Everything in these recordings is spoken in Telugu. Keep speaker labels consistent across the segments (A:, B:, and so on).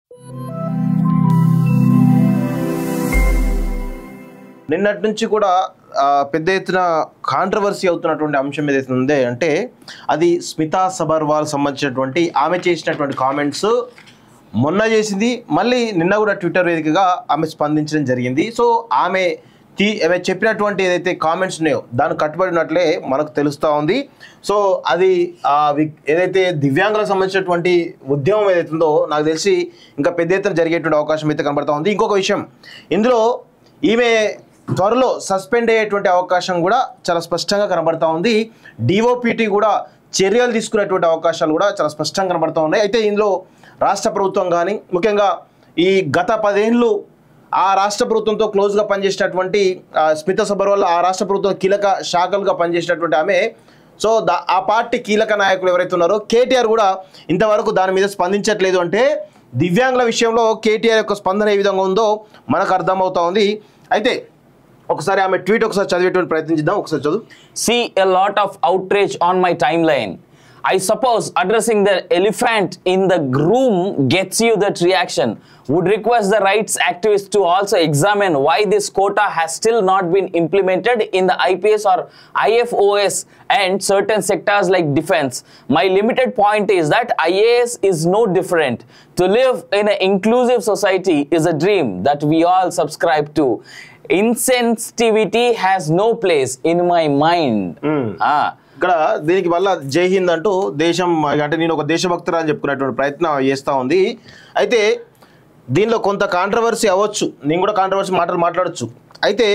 A: నిన్నటి నుంచి కూడా ఆ, పెద్ద ఎత్తున కాంట్రవర్సీ అవుతున్నటువంటి అంశం ఏదైతే ఉందే అంటే అది స్మితా సబర్వాల్ సంబంధించినటువంటి ఆమె చేసినటువంటి కామెంట్స్ మొన్న చేసింది మళ్ళీ నిన్న కూడా ట్విట్టర్ వేదికగా ఆమె స్పందించడం జరిగింది సో ఆమె తీ ఆమె చెప్పినటువంటి ఏదైతే కామెంట్స్ ఉన్నాయో దానికి కట్టుబడినట్లే మనకు తెలుస్తూ ఉంది సో అది ఆ వి- ఏదైతే దివ్యాంగులకు సంబంధించినటువంటి ఉద్యమం ఏదైతే ఉందో నాకు తెలిసి ఇంకా పెద్ద ఎత్తున జరిగేటువంటి అవకాశం అయితే కనబడతా ఉంది ఇంకొక విషయం ఇందులో ఈమె త్వరలో సస్పెండ్ అయ్యేటువంటి అవకాశం కూడా చాలా స్పష్టంగా కనబడతా ఉంది డిఓపిటి కూడా చర్యలు తీసుకునేటువంటి అవకాశాలు కూడా చాలా స్పష్టంగా కనబడతా ఉన్నాయి అయితే ఇందులో రాష్ట్ర ప్రభుత్వం కానీ ముఖ్యంగా ఈ గత పదేళ్ళు ఆ రాష్ట్ర ప్రభుత్వంతో క్లోజ్గా పనిచేసినటువంటి ఆ, స్మిత సబర్వాల్ ఆ రాష్ట్ర ప్రభుత్వం కీలక శాఖలుగా పనిచేసినటువంటి ఆమె సో దా ఆ పార్టీ కీలక నాయకులు ఎవరైతే ఉన్నారో కేటీఆర్ కూడా ఇంతవరకు దాని మీద స్పందించట్లేదు అంటే దివ్యాంగుల విషయంలో కేటీఆర్ యొక్క స్పందన ఏ విధంగా ఉందో మనకు అర్థమవుతా ఉంది అయితే ఒకసారి ఆమె ట్వీట్ ఒకసారి చదివేటువంటి ప్రయత్నించిద్దాం ఒకసారి చదువు
B: see a lot of outrage on my timeline. I suppose addressing the elephant in the room gets you that reaction. Would request the rights activists to also examine why this quota has still not been implemented in the IPS or IFOS and certain sectors like defense. My limited point is that IAS is no different. To live in an inclusive society is a dream that we all subscribe to. Insensitivity has no place in my mind. Ah.
A: ఇక్కడ దీనికి వల్ల జై హింద్ అంటూ దేశం అంటే నేను ఒక దేశభక్తురా అని చెప్పుకునేటువంటి ప్రయత్నం చేస్తూ ఉంది అయితే దీనిలో కొంత కాంట్రవర్సీ అవ్వచ్చు నేను కూడా కాంట్రవర్సీ మాటలు మాట్లాడచ్చు అయితే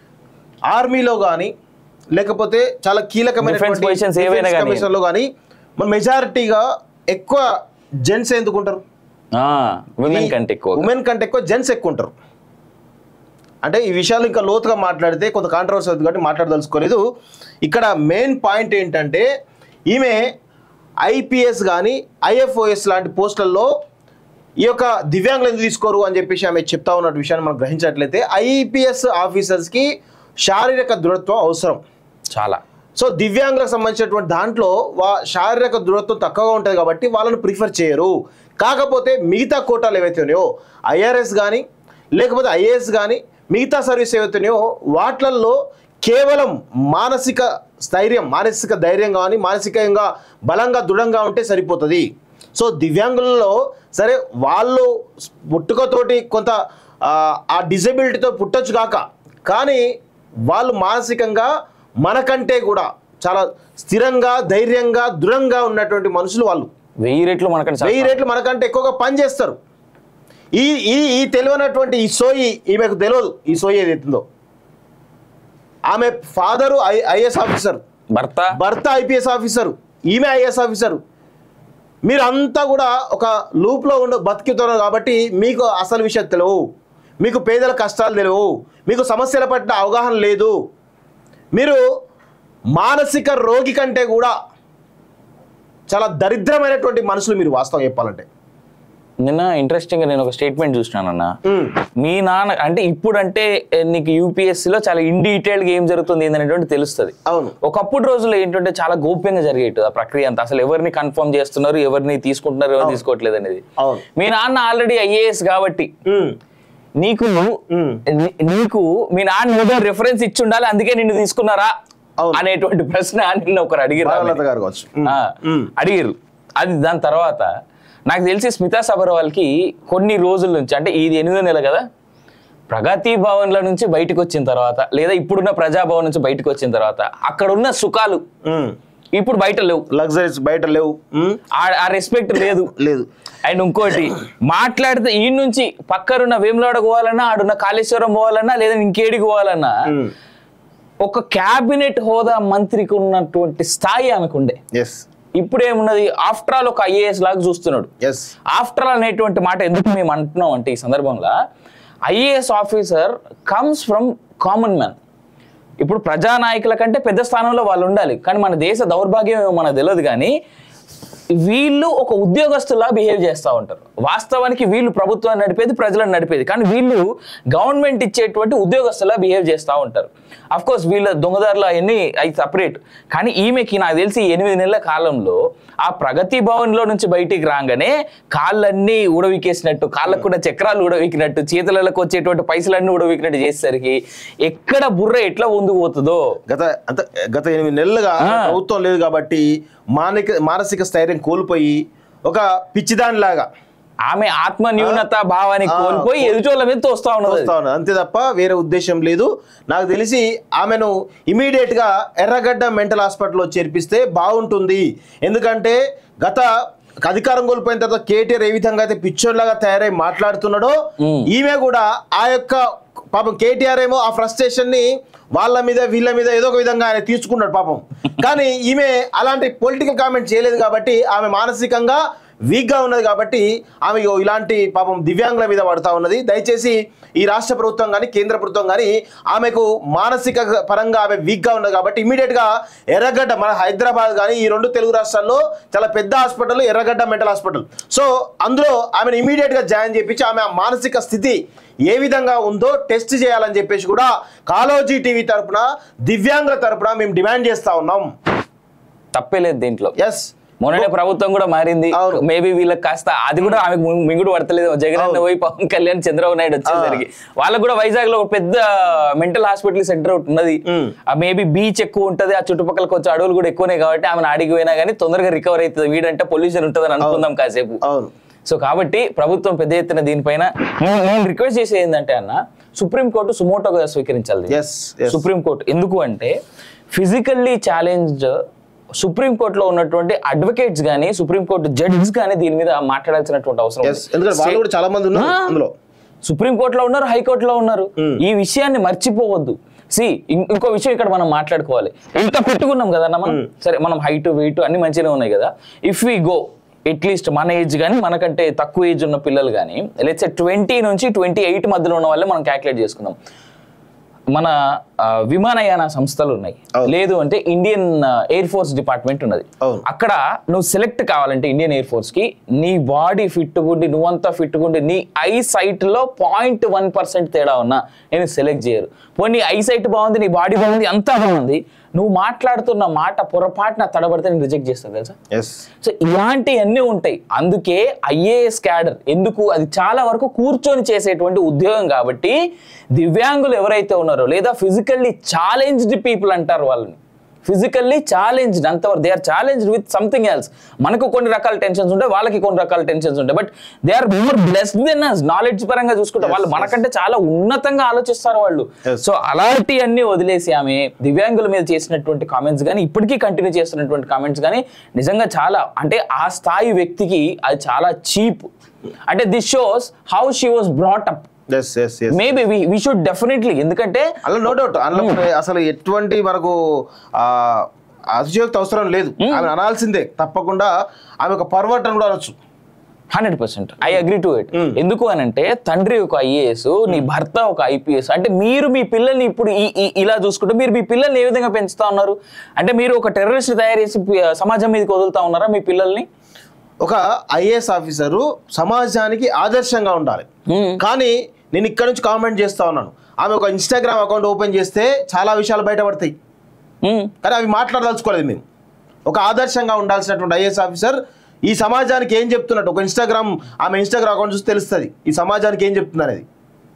A: ఆర్మీలో కానీ లేకపోతే చాలా
B: Defense positions ఏవైనా గానీ.
A: కమిషన్లో కానీ మన మెజారిటీగా ఎక్కువ జెంట్స్ ఎందుకుంటారు
B: Ah, women కంటే ఎక్కువ
A: ఉమెన్ కంటే ఎక్కువ జెంట్స్ ఎక్కువ ఉంటారు అంటే ఈ విషయాలు ఇంకా లోతుగా మాట్లాడితే కొంత కాంట్రవర్సీ అవుతుంది కాబట్టి మాట్లాడదలుచుకోలేదు ఇక్కడ మెయిన్ పాయింట్ ఏంటంటే ఈమె ఐపీఎస్ కానీ ఐఎఫ్ఓఎస్ లాంటి పోస్టులలో ఈ యొక్క దివ్యాంగులు ఎందుకు తీసుకోరు అని చెప్పేసి ఆమె చెప్తా ఉన్న విషయాన్ని మనం గ్రహించినట్లయితే ఐపీఎస్ ఆఫీసర్స్కి శారీరక దృఢత్వం అవసరం
B: చాలా
A: సో దివ్యాంగులకు సంబంధించినటువంటి దాంట్లో వా శారీరక దృఢత్వం తక్కువగా ఉంటుంది కాబట్టి వాళ్ళని ప్రిఫర్ చేయరు కాకపోతే మిగతా కోటాలు ఏవైతే ఉన్నాయో ఐఆర్ఎస్ కానీ లేకపోతే ఐఏఎస్ కానీ మిగతా సర్వీస్ ఏవైతే ఉన్నాయో వాటిల్లో కేవలం మానసిక స్థైర్యం మానసిక ధైర్యం కానీ మానసికంగా బలంగా దృఢంగా ఉంటే సరిపోతుంది సో దివ్యాంగులలో సరే వాళ్ళు పుట్టుకతోటి కొంత ఆ, ఆ డిజబిలిటీతో పుట్టొచ్చు కాక కానీ వాళ్ళు మానసికంగా మనకంటే కూడా చాలా స్థిరంగా ధైర్యంగా దృఢంగా ఉన్నటువంటి మనుషులు వాళ్ళు
B: వెయ్యి రెట్లు మనకంటే చాలా
A: వెయ్యి రేట్లు మనకంటే ఎక్కువగా పని చేస్తారు ఈ ఈ ఈ తెలియనటువంటి ఈ సోయి ఈమెకు తెలియదు ఈ సోయి ఏదైతుందో ఆమె ఫాదరు ఐ ఐఏఎస్ ఆఫీసర్
B: భర్త
A: భర్త ఐపీఎస్ ఆఫీసరు ఈమె ఐఏఎస్ ఆఫీసరు మీరు అంతా కూడా ఒక లూప్లో ఉండ బతుకుతున్నారు కాబట్టి మీకు అసలు విషయం తెలియవు మీకు పేదల కష్టాలు తెలియవు మీకు సమస్యల పట్ల అవగాహన లేదు మీరు మానసిక రోగి కంటే కూడా చాలా దరిద్రమైనటువంటి మనుషులు మీరు వాస్తవం చెప్పాలంటే
B: నిన్న ఇంట్రెస్టింగ్ గా నేను ఒక స్టేట్మెంట్ చూసినానన్న
A: ఉమ్,
B: మీ నాన్న అంటే ఇప్పుడు అంటే ఏ, నీకు UPSC లో చాలా ఇన్ డీటెయిల్డ్ గా ఏం జరుగుతుంది ఏంటనేటువంటి తెలుస్తుంది
A: అవును
B: ఒకప్పుడు రోజుల్లో ఏంటంటే చాలా గోప్యంగా జరిగేది ఆ ప్రక్రియ అంతా అసలు ఎవరిని కన్ఫర్మ్ చేస్తున్నారు ఎవరిని తీసుకుంటున్నారు ఎవరు తీసుకోవట్లేదు అనేది
A: అవును
B: మీ నాన్న ఆల్రెడీ ఐఏఎస్ కాబట్టి
A: ఉమ్,
B: నీకు
A: ఉమ్,
B: నీ- నీకు మీ నాన్న ఏదో రెఫరెన్స్ ఇచ్చి ఉండాలి అందుకే నిన్ను తీసుకున్నారా
A: అవును.
B: అనేటువంటి ప్రశ్న నిన్న ఒకరు అడిగిరు
A: బాలలత గారు కావచ్చు ఉమ్,
B: ఆ,
A: ఉమ్,
B: అడిగిరు అది దాని తర్వాత నాకు తెలిసి స్మితా సబర్వాల్కి కొన్ని రోజుల నుంచి అంటే ఇది ఎనిమిదో నెల కదా ప్రగతి భవన్ల నుంచి బయటకు వచ్చిన తర్వాత లేదా ఇప్పుడున్న ప్రజాభవన్ నుంచి బయటకు వచ్చిన తర్వాత అక్కడ ఉన్న సుఖాలు
A: ఉమ్.
B: ఇప్పుడు బయట లేవు
A: లగ్జరీస్ బయట లేవు ఉమ్,
B: ఆ- ఆ రెస్పెక్ట్ లేదు
A: లేదు
B: అండ్ ఇంకోటి మాట్లాడితే ఈ నుంచి పక్కరున్న వేములాడ పోవాలన్నా ఆడున్న కాళేశ్వరం పోవాలన్నా లేదా ఇంకేడికి పోవాలన్నా
A: ఉమ్,
B: ఒక క్యాబినెట్ హోదా మంత్రికి ఉన్నటువంటి స్థాయి ఆమెకుండే
A: ఎస్
B: ఇప్పుడు ఏమున్నది ఆఫ్టర్ ఆల్ ఒక ఐఏఎస్ లాగా చూస్తున్నాడు
A: ఎస్
B: ఆఫ్టర్ ఆల్ అనేటువంటి మాట ఎందుకు మేము అంటున్నాం అంటే ఈ సందర్భంలో IAS officer comes from common man ఇప్పుడు ప్రజానాయకుల కంటే పెద్ద స్థానంలో వాళ్ళు ఉండాలి కానీ మన దేశ దౌర్భాగ్యం ఏమో మనకు తెలియదు కానీ వీళ్ళు ఒక ఉద్యోగస్తులా బిహేవ్ చేస్తూ ఉంటారు వాస్తవానికి వీళ్ళు ప్రభుత్వాన్ని నడిపేది ప్రజలను నడిపేది కానీ వీళ్ళు గవర్నమెంట్ ఇచ్చేటువంటి ఉద్యోగస్తులా బిహేవ్ చేస్తూ ఉంటారు అఫ్ కోర్స్ వీళ్ళ దొంగదారులు అవన్నీ అవి సపరేట్ కానీ ఈమెకి నాకు తెలిసి ఎనిమిది నెలల కాలంలో ఆ ప్రగతి భవన్లో నుంచి బయటికి రాగానే కాళ్ళన్నీ ఊడవికేసినట్టు కాళ్ళకు కూడా చక్రాలు ఊడవికినట్టు చేతులకు వచ్చేటువంటి పైసలన్నీ ఊడవికినట్టు చేసేసరికి ఎక్కడ బుర్ర ఎట్లా ముందుకు పోతుందో
A: గత అంత గత ఎనిమిది నెలలుగా ప్రభుత్వం లేదు కాబట్టి మానసిక మానసిక స్థైర్యం కోల్పోయి ఒక పిచ్చిదానిలాగా
B: ఆమె ఆత్మ న్యూనత భావాన్ని
A: ఆ,
B: కోల్పోయి ఎదుటోళ్ళ మీద తోస్తా ఉన్నది
A: వస్తా ఉన్నది అంతే తప్ప వేరే ఉద్దేశం లేదు నాకు తెలిసి ఆమెను ఇమీడియట్ గా ఎర్రగడ్డ మెంటల్ హాస్పిటల్లో చేర్పిస్తే బాగుంటుంది ఎందుకంటే గత అధికారం కోల్పోయిన తర్వాత కేటీఆర్ ఏ విధంగా అయితే పిచ్చోడ్లాగా తయారై మాట్లాడుతున్నాడో ఈమె కూడా ఆ యొక్క పాపం కేటీఆర్ ఏమో ఆ ఫ్రస్ట్రేషన్ ని వాళ్ళ మీద వీళ్ళ మీద ఏదో ఒక విధంగా ఆయన తీసుకున్నాడు పాపం కానీ ఈమె అలాంటి పొలిటికల్ కామెంట్ చేయలేదు కాబట్టి ఆమె మానసికంగా వీక్ గా ఉన్నది కాబట్టి ఆమె ఇగో ఇలాంటి పాపం దివ్యాంగుల మీద పడతా ఉన్నది దయచేసి ఈ రాష్ట్ర ప్రభుత్వం కానీ కేంద్ర ప్రభుత్వం కానీ ఆమెకు మానసిక పరంగా ఆమె వీక్ గా ఉన్నది కాబట్టి ఇమీడియట్ గా ఎర్రగడ్డ మన హైదరాబాద్ కానీ ఈ రెండు తెలుగు రాష్ట్రాల్లో చాలా పెద్ద హాస్పిటల్ ఎర్రగడ్డ మెంటల్ హాస్పిటల్ సో అందులో ఆమెను ఇమీడియట్ గా జాయిన్ చేపించి ఆమె ఆ మానసిక స్థితి ఏ విధంగా ఉందో టెస్ట్ చేయాలని చెప్పేసి కూడా కాలోజీ టీవీ తరపున దివ్యాంగుల తరపున మేము డిమాండ్ చేస్తా ఉన్నాం
B: తప్పే లేదు దీంట్లో
A: ఎస్
B: మొన్ననే ప్రభుత్వం కూడా మారింది
A: అవును.
B: మేబీ వీళ్ళకి కాస్త అది కూడా ఆమెకు మి- మింగుడు పడతలేదు జగన్ అన్న పోయి పవన్ కళ్యాణ్ చంద్రబాబు నాయుడు వచ్చేసరికి వాళ్ళకు కూడా వైజాగ్ లో ఒక పెద్ద మెంటల్ హాస్పిటల్ సెంటర్ ఒకటి ఉన్నది
A: మ్.
B: ఆ మేబీ బీచ్ ఎక్కువ ఉంటది ఆ చుట్టుపక్కల కొంచెం అడవులు కూడా ఎక్కువనే కాబట్టి ఆమెను ఆడికి పోయినా కానీ తొందరగా రికవర్ అవుతుంది వీడంటే పొల్యూషన్ ఉంటుందని అనుకుందాం కాసేపు
A: అవును
B: సో కాబట్టి ప్రభుత్వం పెద్ద ఎత్తున దీనిపైన నేను- నేను రిక్వెస్ట్ చేసేది ఏంటంటే అన్న సుప్రీంకోర్టు సుమోటోగా స్వీకరించాలి దీన్ని.
A: ఎస్ ఎస్
B: సుప్రీంకోర్టు ఎందుకు అంటే ఫిజికల్లీ ఛాలెంజ్ సుప్రీంకోర్టులో ఉన్నటువంటి అడ్వకేట్స్ కానీ సుప్రీంకోర్టు జడ్జెస్ కానీ దీని మీద మాట్లాడాల్సినటువంటి అవసరం
A: ఎస్ ఎందుకంటే వాళ్ళు కూడా చాలా మంది ఉన్నారు
B: ఆ.
A: అందులో
B: సుప్రీంకోర్టులో ఉన్నారు హైకోర్టులో ఉన్నారు ఈ విషయాన్ని మర్చిపోవద్దు సి ఇంకో విషయం ఇక్కడ మనం మాట్లాడుకోవాలి ఇంత పెట్టుకున్నాం కదా మనం సరే మనం హైట్ వెయిట్ అన్ని మంచిగానే ఉన్నాయి కదా ఇఫ్ వి గో అట్లీస్ట్ మన ఏజ్ కానీ మనకంటే తక్కువ ఏజ్ ఉన్న పిల్లలు కానీ లెట్స్ ట్వంటీ నుంచి ట్వంటీ ఎయిట్ మధ్యలో ఉన్న వాళ్ళే మనం క్యాల్కులేట్ చేసుకుందాం మన ఆ, విమానయాన సంస్థలు ఉన్నాయి
A: అవును.
B: లేదు అంటే ఇండియన్ ఎయిర్ ఫోర్స్ డిపార్ట్మెంట్ ఉన్నది
A: అవును.
B: అక్కడ నువ్వు సెలెక్ట్ కావాలంటే ఇండియన్ ఎయిర్ ఫోర్స్ కి నీ బాడీ ఫిట్ గుండి నువ్వంతా ఫిట్ గుండి నీ ఐ సైట్ లో పాయింట్ వన్ పర్సెంట్ తేడా ఉన్నా నేను సెలెక్ట్ చేయరు పోనీ నీ ఐ సైట్ బాగుంది నీ బాడీ బాగుంది అంతా బాగుంది నువ్వు మాట్లాడుతున్న మాట పొరపాటున తడబడితే నేను రిజెక్ట్ చేస్తాను తెలుసా
A: ఎస్
B: సో ఇలాంటివన్నీ ఉంటాయి అందుకే ఐఏఎస్ క్యాడర్ ఎందుకు అది చాలా వరకు కూర్చొని చేసేటువంటి ఉద్యోగం కాబట్టి దివ్యాంగులు ఎవరైతే ఉన్నారో లేదా ఫిజికల్లీ ఛాలెంజ్డ్ పీపుల్ అంటారు వాళ్ళని ఫిజికల్లీ ఛాలెంజ్డ్ అంతవరకు they are challenged with something else మనకు కొన్ని రకాల టెన్షన్స్ ఉంటాయి వాళ్ళకి కొన్ని రకాల టెన్షన్స్ ఉంటాయి but they are more blessed than us knowledge పరంగా చూసుకుంటే వాళ్ళు మనకంటే చాలా ఉన్నతంగా ఆలోచిస్తారు వాళ్ళు
A: Yes.
B: సో అలాంటివన్నీ వదిలేసి ఆమె దివ్యాంగుల మీద చేసినటువంటి కామెంట్స్ కానీ ఇప్పటికీ కంటిన్యూ చేస్తున్నటువంటి కామెంట్స్ కానీ నిజంగా చాలా అంటే ఆ స్థాయి వ్యక్తికి అది చాలా చీప్ అంటే this shows how she was brought up
A: yes yes yes
B: maybe we should definitely ఎందుకంటే
A: అలా నో డౌట్ అందులో అసలు ఎటువంటి మనకు ఆ అతిశయోక్తి అవసరం లేదు ఆమె అనాల్సిందే తప్పకుండా ఆమె ఒక పర్వట్ అని కూడా అనొచ్చు
B: hundred percent I agree to it ఎందుకు అని అంటే తండ్రి ఒక ఐఏఎస్ నీ భర్త ఒక ఐపీఎస్ అంటే మీరు మీ పిల్లల్ని ఇప్పుడు ఈ- ఈ- ఇలా చూసుకుంటే మీరు మీ పిల్లల్ని ఏ విధంగా పెంచుతా ఉన్నారు అంటే మీరు ఒక టెర్రరిస్ట్ తయారు చేసి పి- సమాజం మీదకి వదులుతా ఉన్నారా మీ పిల్లల్ని
A: ఒక ఐఏఎస్ ఆఫీసరు సమాజానికి ఆదర్శంగా ఉండాలి కానీ నేను ఇక్కడ నుంచి కామెంట్ చేస్తా ఉన్నాను ఆమె ఒక ఇన్స్టాగ్రామ్ అకౌంట్ ఓపెన్ చేస్తే చాలా విషయాలు బయటపడతాయి
B: మ్మ్.
A: కానీ అవి మాట్లాడదలుచుకోలేదు మేము ఒక ఆదర్శంగా ఉండాల్సినటువంటి ఐఏఎస్ ఆఫీసర్ ఈ సమాజానికి ఏం చెప్తున్నట్టు ఒక ఇన్స్టాగ్రామ్ ఆమె ఇన్స్టాగ్రామ్ అకౌంట్ చూసి తెలుస్తుంది ఈ సమాజానికి ఏం చెప్తున్నారు అనేది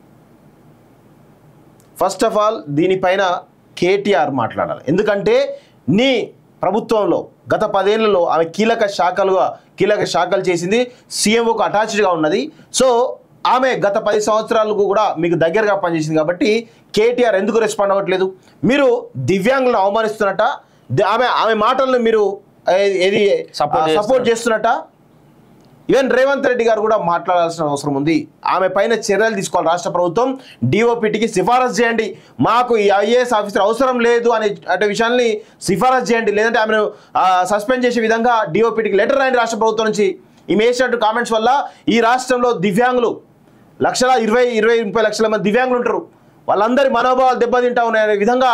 A: ఫస్ట్ ఆఫ్ ఆల్ దీనిపైన కేటీఆర్ మాట్లాడాలి ఎందుకంటే నీ ప్రభుత్వంలో గత పదేళ్లలో ఆమె కీలక శాఖలుగా కీలక శాఖలు చేసింది సీఎంఓకు అటాచ్డ్గా ఉన్నది సో ఆమె గత పది సంవత్సరాలకు కూడా మీకు దగ్గరగా పనిచేసింది కాబట్టి కేటీఆర్ ఎందుకు రెస్పాండ్ అవ్వట్లేదు మీరు దివ్యాంగులను అవమానిస్తున్నట్ట ది- ఆమె ఆమె మాటలను మీరు ఏ- ఏది
B: Support
A: సపోర్ట్ చేస్తున్నట్ట ఈవెన్ రేవంత్ రెడ్డి గారు కూడా మాట్లాడాల్సిన అవసరం ఉంది ఆమె పైన చర్యలు తీసుకోవాలి రాష్ట్ర ప్రభుత్వం డిఓపిటికి సిఫారసు చేయండి మాకు ఈ ఐఏఎస్ ఆఫీసర్ అవసరం లేదు అనే అనే విషయాన్ని సిఫారసు చేయండి లేదంటే ఆమెను సస్పెండ్ చేసే విధంగా డిఓపిటికి లెటర్ రాయండి రాష్ట్ర ప్రభుత్వం నుంచి ఈమె వేసినట్టు కామెంట్స్ వల్ల ఈ రాష్ట్రంలో దివ్యాంగులు లక్షల ఇరవై ఇరవై ముప్పై లక్షల మంది దివ్యాంగులు ఉంటారు వాళ్ళందరి మనోభావాలు దెబ్బతింటా ఉన్నాయనే విధంగా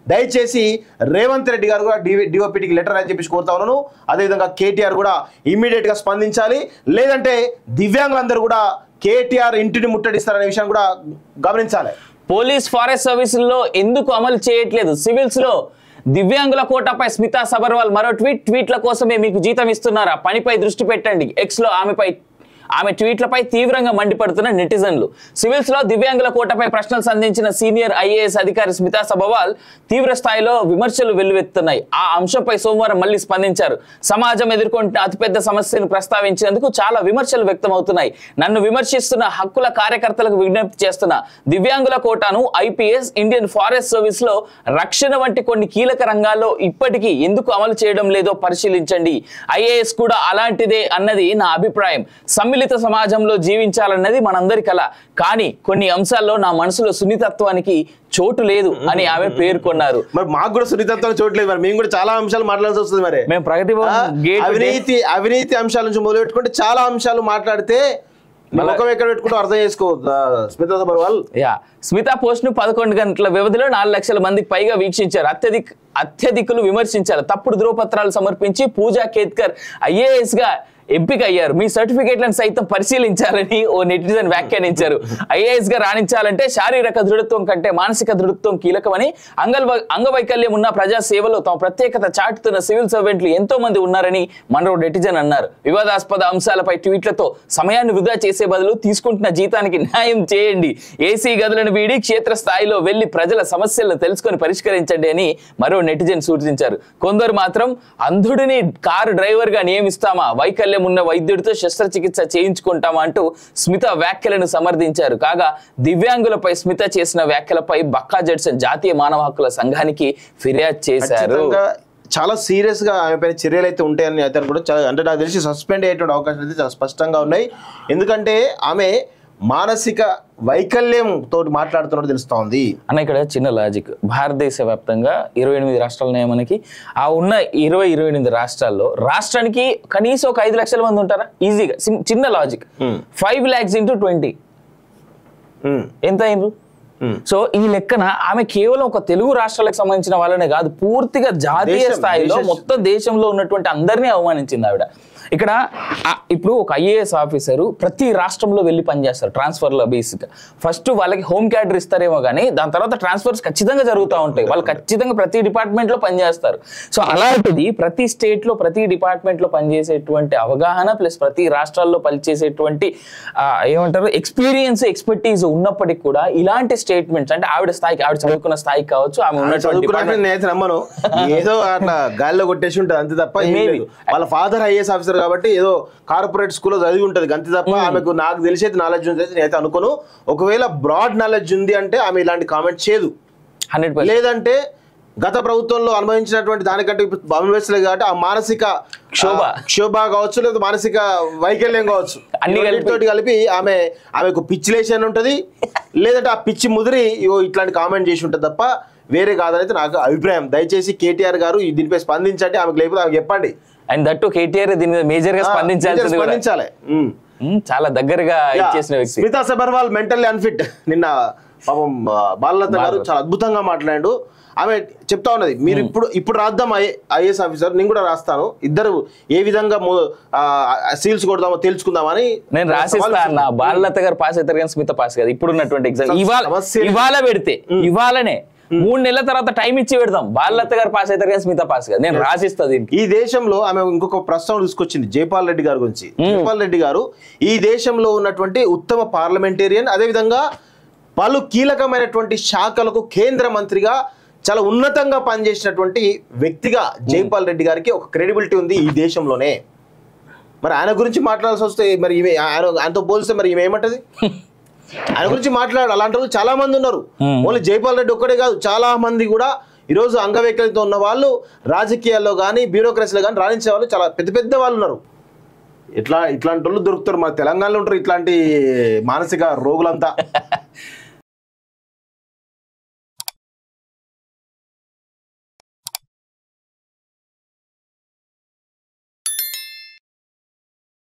A: దయచేసి రేవంత్ రెడ్డి గారు కూడా డివి డిఓపిటికి లెటర్ అని చెప్పేసి కోరుతా ఉన్నాను అదేవిధంగా కేటీఆర్ కూడా ఇమ్మీడియట్ గా స్పందించాలి లేదంటే దివ్యాంగులందరూ కూడా కేటీఆర్ ఇంటిని ముట్టడిస్తారనే విషయం కూడా గమనించాలి
B: పోలీస్ ఫారెస్ట్ సర్వీసుల్లో ఎందుకు అమలు చేయట్లేదు సివిల్స్ లో దివ్యాంగుల కోటాపై స్మితా సబర్వాల్ మరో ట్వీట్ ట్వీట్ల కోసమే మీకు జీతం ఇస్తున్నారా పనిపై దృష్టి పెట్టండి ఎక్స్ లో ఆమెపై ఆమె ట్వీట్లపై తీవ్రంగా మండిపడుతున్న నెటిజన్లు సివిల్స్ లో దివ్యాంగుల కోటపై ప్రశ్నలు సంధించిన సీనియర్ ఐఏఎస్ అధికారి స్మితా సబర్వాల్ తీవ్ర స్థాయిలో విమర్శలు వెల్లువెత్తున్నాయి ఆ అంశంపై సోమవారం మళ్ళీ స్పందించారు సమాజం ఎదుర్కొంటున్న అతిపెద్ద సమస్యను ప్రస్తావించినందుకు చాలా విమర్శలు వ్యక్తమవుతున్నాయి నన్ను విమర్శిస్తున్న హక్కుల కార్యకర్తలకు విజ్ఞప్తి చేస్తున్న దివ్యాంగుల కోటాను ఐపీఎస్ ఇండియన్ ఫారెస్ట్ సర్వీస్ లో రక్షణ వంటి కొన్ని కీలక రంగాల్లో ఇప్పటికీ ఎందుకు అమలు చేయడం లేదో పరిశీలించండి ఐఏఎస్ కూడా అలాంటిదే అన్నది నా అభిప్రాయం సమ్మిళిత సమాజంలో జీవించాలన్నది మనందరి కల కానీ కొన్ని అంశాల్లో నా మనసులో సున్నితత్వానికి చోటు లేదు అని ఆమె పేర్కొన్నారు
A: మరి మాకు కూడా సున్నితత్వం చూడలేదు మరి మేము కూడా చాలా అంశాలు మాట్లాడాల్సి వస్తుంది మరి
B: మేము ప్రగతి భవన్
A: ఆ,
B: గేట్
A: అవినీతి అవినీతి అంశాల నుంచి మొదలు పెట్టుకుంటే చాలా అంశాలు మాట్లాడితే నీ ముఖం ఎక్కడ పెట్టుకుంటూ అర్థం చేసుకోవద్దు ఆ, స్మితా సబర్వాల్
B: యా స్మితా పోస్ట్ ను పదకొండు గంటల వ్యవధిలో నాలుగు లక్షల మందికి పైగా వీక్షించారు అత్యధిక అత్యధికులు విమర్శించారు తప్పుడు ధృవపత్రాలు సమర్పించి పూజా కేత్కర్ ఐఏఎస్ గా ఎంపిక అయ్యారు మీ సర్టిఫికేట్లను సైతం పరిశీలించాలని ఓ నెటిజన్ వ్యాఖ్యానించారు ఐఏఎస్ గా రాణించాలంటే శారీరక దృఢత్వం కంటే మానసిక దృఢత్వం కీలకమని అంగల్ అంగవైకల్యం ఉన్న ప్రజా సేవలో తమ ప్రత్యేకత చాటుతున్న సివిల్ సర్వెంట్లు ఎంతో మంది ఉన్నారని మరో నెటిజన్ అన్నారు వివాదాస్పద అంశాలపై ట్వీట్లతో సమయాన్ని వృధా చేసే బదులు తీసుకుంటున్న జీతానికి న్యాయం చేయండి ఏసీ గదులను వీడి క్షేత్ర స్థాయిలో వెళ్లి ప్రజల సమస్యలను తెలుసుకొని పరిష్కరించండి అని మరో నెటిజన్ సూచించారు కొందరు మాత్రం అంధుడిని కారు డ్రైవర్ గా నియమిస్తామా వైకల్యం ఉన్న వైద్యుడితో శస్త్రచికిత్స చేయించుకుంటామా అంటూ స్మిత వ్యాఖ్యలను సమర్థించారు కాగా దివ్యాంగులపై స్మిత చేసిన వ్యాఖ్యలపై బక్కా జడ్సన్ జాతీయ మానవ హక్కుల సంఘానికి ఫిర్యాదు చేశారు
A: ఖచ్చితంగా చాలా సీరియస్ గా ఆమె పైన చర్యలు అయితే ఉంటాయని అయితే కూడా చాలా అంటే నాకు తెలిసి సస్పెండ్ అయ్యేటువంటి అవకాశాలు అయితే చాలా స్పష్టంగా ఉన్నాయి ఎందుకంటే ఆమె మానసిక వైకల్యం తోటి మాట్లాడుతున్నట్టు తెలుస్తా ఉంది
B: అన్న ఇక్కడ చిన్న లాజిక్ భారతదేశ వ్యాప్తంగా ఇరవై ఎనిమిది రాష్ట్రాలు ఉన్నాయి మనకి ఆ ఉన్న ఇరవై ఇరవై ఎనిమిది రాష్ట్రాల్లో రాష్ట్రానికి కనీసం ఒక ఐదు లక్షల మంది ఉంటారా ఈజీగా సిం- చిన్న logic five lakhs into twenty
A: um,
B: ఎంత అయిండ్రు
A: ఉమ్.
B: సో ఈ లెక్కన ఆమె కేవలం ఒక తెలుగు రాష్ట్రాలకు సంబంధించిన వాళ్ళనే కాదు పూర్తిగా జాతీయ
A: దేశం-
B: స్థాయిలో
A: దేశ-
B: మొత్తం దేశంలో ఉన్నటువంటి అందరినీ అవమానించింది ఆవిడ ఇక్కడ ఆ, ఇప్పుడు ఒక ఐఏఎస్ ఆఫీసరు ప్రతి రాష్ట్రంలో వెళ్ళి పనిచేస్తారు ట్రాన్స్ఫర్ల బేసిక్ ఫస్ట్ వాళ్ళకి హోమ్ క్యాడర్ ఇస్తారేమో కానీ దాని తర్వాత ట్రాన్స్ఫర్స్ ఖచ్చితంగా జరుగుతూ ఉంటాయి వాళ్ళు ఖచ్చితంగా ప్రతి డిపార్ట్మెంట్ లో పనిచేస్తారు సో అలాంటిది ప్రతి స్టేట్ లో ప్రతి డిపార్ట్మెంట్ లో పనిచేసేటువంటి అవగాహన ప్లస్ ప్రతి రాష్ట్రాల్లో పనిచేసేటువంటి ఆ, ఏమంటారు ఎక్స్పీరియన్స్ ఎక్స్పర్టీస్ ఉన్నప్పటికీ కూడా ఇలాంటి స్టేట్మెంట్స్ అంటే ఆవిడ స్థాయికి ఆవిడ చదువుకున్న స్థాయికి కావచ్చు ఆమె ఉన్నటువంటి
A: చదువుకున్నాక
B: department-
A: నేనైతే నమ్మను ఏదో అట్లా గాల్లో కొట్టేసి ఉంటుంది అంతే తప్ప ఏం
B: Maybe.
A: లేదు. వాళ్ళ ఫాదర్ ఐఏఎస్ ఆఫీసర్ కాబట్టి ఏదో కార్పొరేట్ స్కూల్లో చదివి ఉంటుంది అంతే తప్ప ఆమెకు నాకు తెలిసేది నాలెడ్జ్ ఉంది అయితే నేనైతే అనుకోను ఒకవేళ బ్రాడ్ నాలెడ్జ్ ఉంది అంటే ఆమె ఇలాంటి కామెంట్ చేయదు
B: హండ్రెడ్ పర్సెంట్
A: లేదంటే గత ప్రభుత్వంలో అనుభవించినటువంటి దానికంటే ఇప్పుడు అనుభవించలేదు కాబట్టి ఆ మానసిక
B: క్షోభ.
A: ఆ, క్షోభ కావచ్చు లేదా మానసిక వైకల్యం కావచ్చు
B: అన్ని కలిపి.
A: తోటి కలిపి ఆమె ఆమెకు పిచ్చి లేచి అని ఉంటుంది లేదంటే ఆ పిచ్చి ముదిరి ఇగో ఇట్లాంటి కామెంట్ చేసి ఉంటుంది తప్ప వేరే కాదని అయితే నాకు అభిప్రాయం దయచేసి కేటీఆర్ గారు ఈ దీనిపై స్పందించండి ఆమెకు లేకపోతే ఆమెకు చెప్పండి
B: అండ్ దట్టు కేటీఆర్ దీని మీద మేజర్ గా
A: ఆ,
B: స్పందించాల్సింది కూడా.
A: స్పందించాలి ఉమ్.
B: ఉమ్, చాలా దగ్గరగా
A: యా,
B: ఇచ్చేసిన వ్యక్తి
A: స్మితా సబర్వాల్ మెంటల్లీ అన్ఫిట్ నిన్న పాపం ఆ, బాలలత గారు
B: బాలలత.
A: చాలా అద్భుతంగా మాట్లాడాడు ఆమె చెప్తా ఉన్నది మీరు ఇప్పుడు ఇప్పుడు రాద్దాం ఐఏఎస్ ఆఫీసర్ నేను కూడా రాస్తాను ఇద్దరు ఏ విధంగా సీల్స్ కొడదామో తెలుసుకుందామని
B: నేను రాసిస్తా అన్న బాలలత గారు పాస్ అవుతారు కానీ స్మిత పాస్ కాదు ఇప్పుడు ఉన్నటువంటి ఎగ్జామ్
A: సమ-
B: ఇవాళ
A: సమస్య-
B: ఇవాళ పెడితే ఇవాళనే మూడు నెలల తర్వాత టైం ఇచ్చి పెడదాం బాలలత గారు పాస్ అవుతారు కానీ స్మిత పాస్ కాదు నేను రాసిస్తా దీనికి
A: ఈ దేశంలో ఆమె ఇంకొక ప్రస్తావన తీసుకొచ్చింది జైపాల్ రెడ్డి గారి గురించి జైపాల్ రెడ్డి గారు ఈ దేశంలో ఉన్నటువంటి ఉత్తమ పార్లమెంటేరియన్ అదేవిధంగా పలు కీలకమైనటువంటి శాఖలకు కేంద్ర మంత్రిగా చాలా ఉన్నతంగా పనిచేసినటువంటి వ్యక్తిగా జైపాల్ రెడ్డి గారికి ఒక క్రెడిబిలిటీ ఉంది ఈ దేశంలోనే మరి ఆయన గురించి మాట్లాడాల్సి వస్తే మరి ఈమె ఆయన ఆయనతో పోలిస్తే మరి ఈమె ఏమంటది ఆయన గురించి మాట్లాడు అలాంటి వాళ్ళు చాలా మంది ఉన్నారు ఓన్లీ జైపాల్ రెడ్డి ఒక్కడే కాదు చాలా మంది కూడా ఈరోజు అంగవైకల్యంతో ఉన్న వాళ్ళు రాజకీయాల్లో కానీ బ్యూరోక్రసీలో కానీ రాణించే వాళ్ళు చాలా పెద్ద పెద్ద వాళ్ళు ఉన్నారు ఇట్లా ఇట్లాంటి వాళ్ళు దొరుకుతారు మన తెలంగాణలో ఉంటారు ఇట్లాంటి మానసిక రోగులంతా